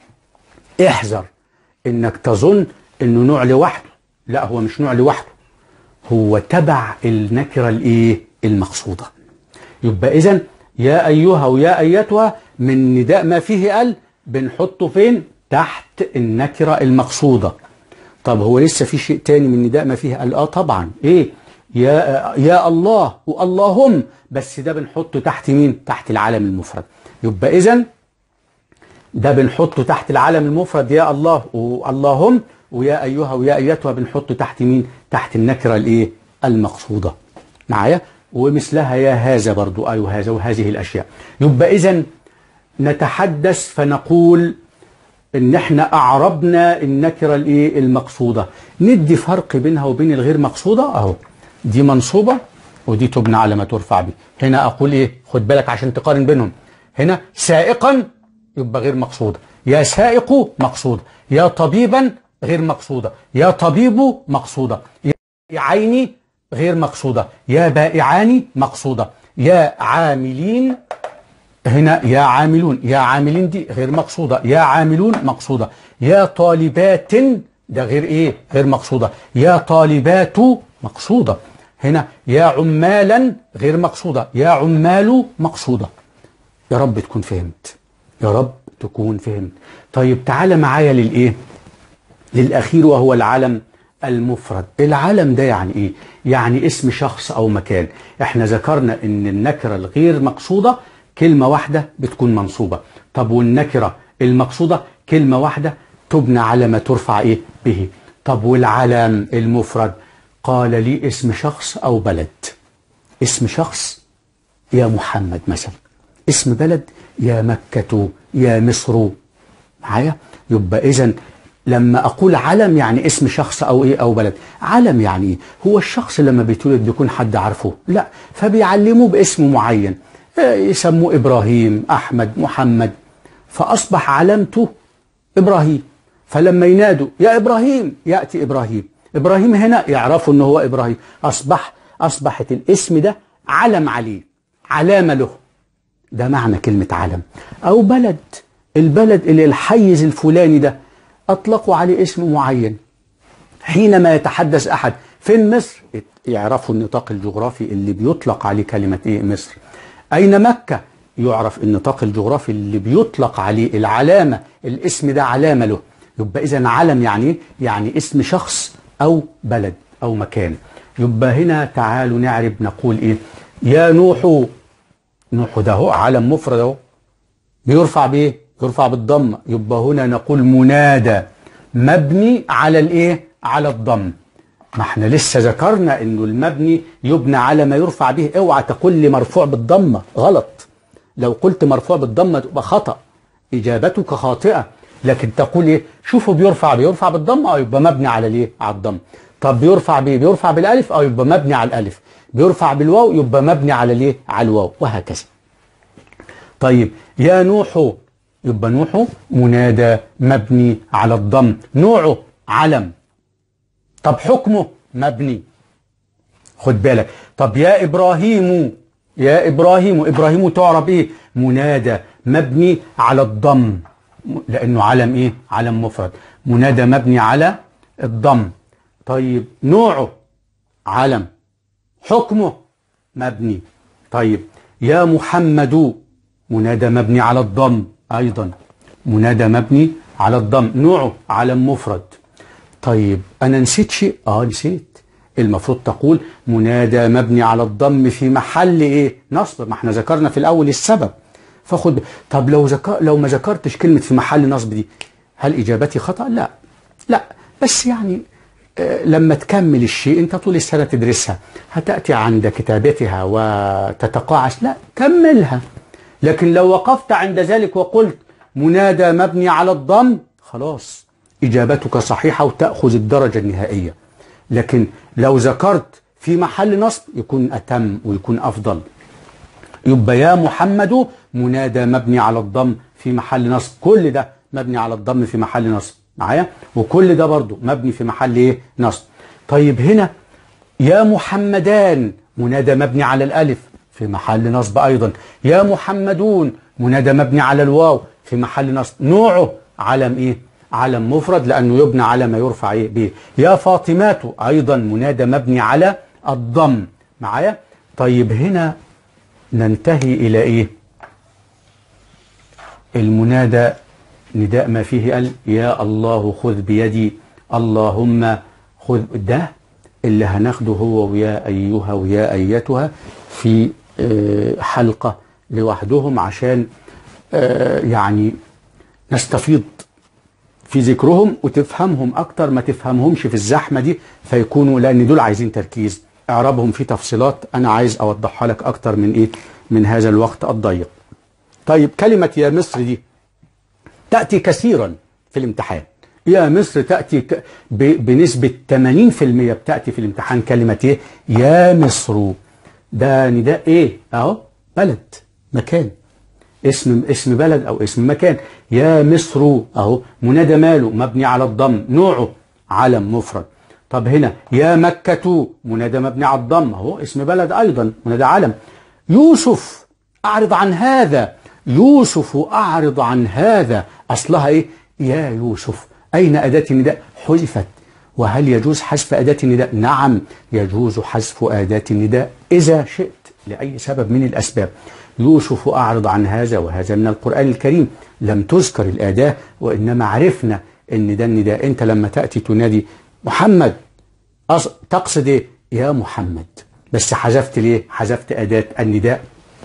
Speaker 1: احذر انك تظن انه نوع لوحده لا هو مش نوع لوحده هو تبع النكره الايه المقصوده يبقى اذا يا أيها ويا أيتها من نداء ما فيه ال بنحطه فين تحت النكرة المقصودة طب هو لسه في شيء تاني من نداء ما فيه ال اه طبعا ايه يا يا الله واللهم بس ده بنحطه تحت مين تحت العالم المفرد يبقى اذا ده بنحطه تحت العالم المفرد يا الله واللهم ويا ايها ويا ايتها بنحطه تحت مين تحت النكره الايه المقصوده معايا ومثلها يا هذا برضو أي هذا وهذه الأشياء يبقى إذا نتحدث فنقول إن إحنا أعربنا النكرة الإيه المقصودة ندي فرق بينها وبين الغير مقصودة أهو دي منصوبة ودي تبنى على ما ترفع به هنا أقول إيه خد بالك عشان تقارن بينهم هنا سائقا يبقى غير مقصودة يا سائق مقصودة يا طبيبا غير مقصودة يا طبيب مقصودة يا عيني غير مقصودة يا بائعان مقصودة يا عاملين هنا يا عاملون يا عاملين دي غير مقصودة يا عاملون مقصودة يا طالبات ده غير ايه غير مقصودة يا طالبات مقصودة هنا يا عمالا غير مقصودة يا عمال مقصودة يا رب تكون فهمت يا رب تكون فهمت طيب تعالى معايا للايه للاخير وهو العلم المفرد العلم ده يعني ايه يعني اسم شخص او مكان احنا ذكرنا ان النكره الغير مقصوده كلمه واحده بتكون منصوبه طب والنكره المقصوده كلمه واحده تبنى على ما ترفع ايه به طب والعلم المفرد قال لي اسم شخص او بلد اسم شخص يا محمد مثلا اسم بلد يا مكة يا مصر معايا يبقى اذا لما اقول علم يعني اسم شخص او ايه او بلد علم يعني ايه هو الشخص لما بيتولد بيكون حد عارفه لا فبيعلموه باسم معين يسموه ابراهيم احمد محمد فاصبح علامته ابراهيم فلما ينادوا يا ابراهيم ياتي ابراهيم ابراهيم هنا يعرفوا ان هو ابراهيم اصبح اصبحت الاسم ده علم عليه علامه له ده معنى كلمه علم او بلد البلد اللي الحيز الفلاني ده أطلقوا عليه اسم معين حينما يتحدث أحد فين مصر يعرفوا النطاق الجغرافي اللي بيطلق عليه كلمة إيه مصر أين مكة يعرف النطاق الجغرافي اللي بيطلق عليه العلامة الاسم ده علامة له يبقى إذا علم يعني إيه؟ يعني اسم شخص أو بلد أو مكان يبقى هنا تعالوا نعرف نقول إيه يا نوح نوح ده هو علم مفرد اهو بيرفع بايه يرفع بالضم يبقى هنا نقول منادى مبني على الايه على الضم ما احنا لسه ذكرنا انه المبني يبنى على ما يرفع به اوعى تقول لي مرفوع بالضمه غلط لو قلت مرفوع بالضمه تبقى خطا اجابتك خاطئه لكن تقول ايه شوفوا بيرفع بيرفع بالضمه اه يبقى مبني على الايه على الضم طب بيرفع بايه بيرفع بالالف اه يبقى مبني على الالف بيرفع بالواو يبقى مبني على الايه على الواو وهكذا طيب يا نوح يبقى نوح منادى مبني على الضم نوعه علم طب حكمه مبني خد بالك طب يا ابراهيم يا ابراهيم ابراهيم تعرب ايه منادى مبني على الضم لانه علم ايه علم مفرد منادى مبني على الضم طيب نوعه علم حكمه مبني طيب يا محمد منادى مبني على الضم أيضا منادى مبني على الضم نوعه علم مفرد طيب أنا نسيت شيء آه نسيت المفروض تقول منادى مبني على الضم في محل إيه نصب ما احنا ذكرنا في الأول السبب فخد طب لو ذكر لو ما ذكرتش كلمة في محل نصب دي هل إجابتي خطأ لا لا بس يعني لما تكمل الشيء انت طول السنة تدرسها هتأتي عند كتابتها وتتقاعس لا كملها لكن لو وقفت عند ذلك وقلت منادى مبني على الضم خلاص إجابتك صحيحة وتأخذ الدرجة النهائية لكن لو ذكرت في محل نصب يكون أتم ويكون أفضل يبقى يا محمد منادى مبني على الضم في محل نصب كل ده مبني على الضم في محل نصب معايا وكل ده برضو مبني في محل ايه نصب طيب هنا يا محمدان منادى مبني على الالف في محل نصب ايضا يا محمدون منادى مبني على الواو في محل نصب نوعه علم ايه علم مفرد لانه يبنى على ما يرفع ايه به يا فاطمات ايضا منادى مبني على الضم معايا طيب هنا ننتهي الى ايه المنادى نداء ما فيه قال يا الله خذ بيدي اللهم خذ ده اللي هناخده هو ويا أيها ويا أيتها في حلقة لوحدهم عشان يعني نستفيض في ذكرهم وتفهمهم أكتر ما تفهمهمش في الزحمة دي فيكونوا لأن دول عايزين تركيز اعربهم في تفصيلات أنا عايز أوضحها لك أكتر من إيه من هذا الوقت الضيق طيب كلمة يا مصر دي تأتي كثيرا في الامتحان يا مصر تأتي ك... ب... بنسبة 80% بتأتي في الامتحان كلمة ايه يا مصر ده نداء ايه اهو بلد مكان اسم اسم بلد او اسم مكان يا مصر اهو منادى ماله مبني على الضم نوعه علم مفرد طب هنا يا مكة منادى مبني على الضم اهو اسم بلد ايضا منادى علم يوسف اعرض عن هذا يوسف أعرض عن هذا أصلها إيه يا يوسف أين أداة النداء حذفت وهل يجوز حذف أداة النداء نعم يجوز حذف أداة النداء إذا شئت لأي سبب من الأسباب يوسف أعرض عن هذا وهذا من القرآن الكريم لم تذكر الأداة وإنما عرفنا أن ده النداء أنت لما تأتي تنادي محمد أص... تقصد إيه يا محمد بس حذفت ليه حذفت أداة النداء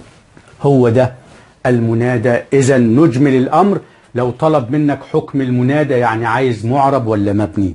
Speaker 1: هو ده المنادى إذا نجمل الأمر لو طلب منك حكم المنادى يعني عايز معرب ولا مبني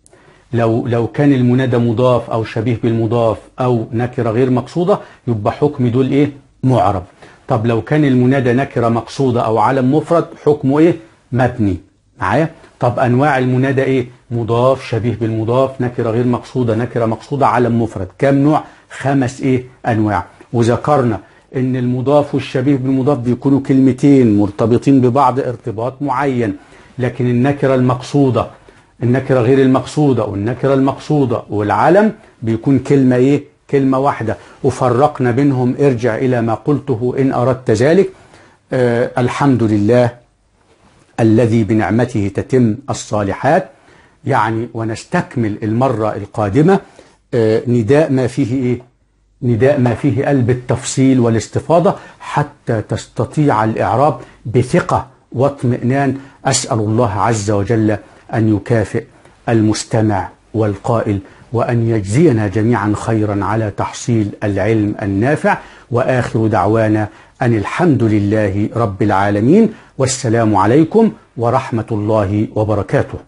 Speaker 1: لو لو كان المنادى مضاف أو شبيه بالمضاف أو نكرة غير مقصودة يبقى حكم دول إيه معرب طب لو كان المنادى نكرة مقصودة أو علم مفرد حكمه إيه مبني معايا طب أنواع المنادى إيه مضاف شبيه بالمضاف نكرة غير مقصودة نكرة مقصودة علم مفرد كم نوع خمس إيه أنواع وذكرنا ان المضاف والشبيه بالمضاف بيكونوا كلمتين مرتبطين ببعض ارتباط معين لكن النكره المقصوده النكره غير المقصوده والنكره المقصوده والعلم بيكون كلمه ايه كلمه واحده وفرقنا بينهم ارجع الى ما قلته ان اردت ذلك آه الحمد لله الذي بنعمته تتم الصالحات يعني ونستكمل المره القادمه آه نداء ما فيه ايه نداء ما فيه قلب التفصيل والاستفاضة حتى تستطيع الإعراب بثقة واطمئنان أسأل الله عز وجل أن يكافئ المستمع والقائل وأن يجزينا جميعا خيرا على تحصيل العلم النافع وآخر دعوانا أن الحمد لله رب العالمين والسلام عليكم ورحمة الله وبركاته